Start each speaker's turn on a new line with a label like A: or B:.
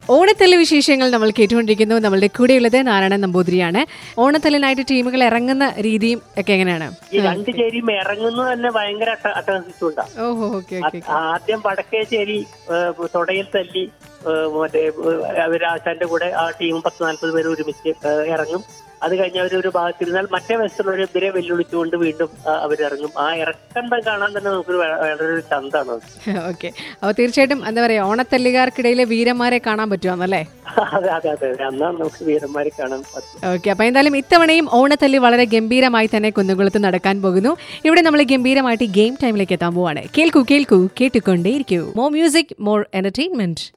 A: ഓണത്തല്ല് വിശേഷങ്ങൾ നമ്മൾ കേട്ടുകൊണ്ടിരിക്കുന്നു നമ്മളുടെ കൂടെയുള്ളത് നാരായണൻ നമ്പൂതിരിയാണ് ഓണത്തല്ലിനായിട്ട് ടീമുകൾ ഇറങ്ങുന്ന രീതിയും ഒക്കെ എങ്ങനെയാണ്
B: ഈ രണ്ട് ചേരിയും ഇറങ്ങുന്നത് തന്നെ ഭയങ്കര അട്ട അട്ടഹസിച്ചുണ്ടാ
A: ഓഹോ ഓക്കെ ഓക്കെ
B: ആദ്യം വടക്കേ ചേരി ഏഹ്, തൊടയിൽ തല്ലി ഏഹ്, മറ്റേ അവർ ആശാന്റെ കൂടെ ആ ടീം പത്ത് നാല്പത് പേര് ഒരുമിച്ച് ഏഹ്, ഇറങ്ങും അത് കഴിഞ്ഞ് അവർ ഒരു ഭാഗത്തിരുന്നാൽ മറ്റേ വശത്തുള്ളവർ ഇവരെ വെല്ലുവിളിച്ചുകൊണ്ട് വീണ്ടും ആ, അവരിറങ്ങും ആ ഇറക്കണ്ടം കാണാൻ തന്നെ നമുക്കൊരു വേ- വളരെ ഒരു ചന്താണ് അത്.
A: ഓക്കെ അപ്പോൾ തീർച്ചയായിട്ടും എന്താ പറയുക ഓണത്തല്ലുകാർക്കിടയിലെ വീരന്മാരെ കാണാൻ പറ്റുവാന്നല്ലേ
B: അതെ അതെ അതെ അന്നാണ് നമുക്ക് വീരന്മാരെ കാണാൻ പറ്റും
A: ഓക്കെ അപ്പോൾ എന്തായാലും ഇത്തവണയും ഓണത്തല്ലി വളരെ ഗംഭീരമായി തന്നെ കുന്നുകുളത്ത് നടക്കാൻ പോകുന്നു ഇവിടെ നമ്മൾ ഗംഭീരമായിട്ട് ഗെയിം ടൈമിലേക്ക് എത്താൻ പോവാണ് കേൾക്കൂ കേൾക്കൂ കേട്ടുകൊണ്ടേയിരിക്കൂ മോർ മ്യൂസിക് മോർ എന്റർടൈൻമെന്റ്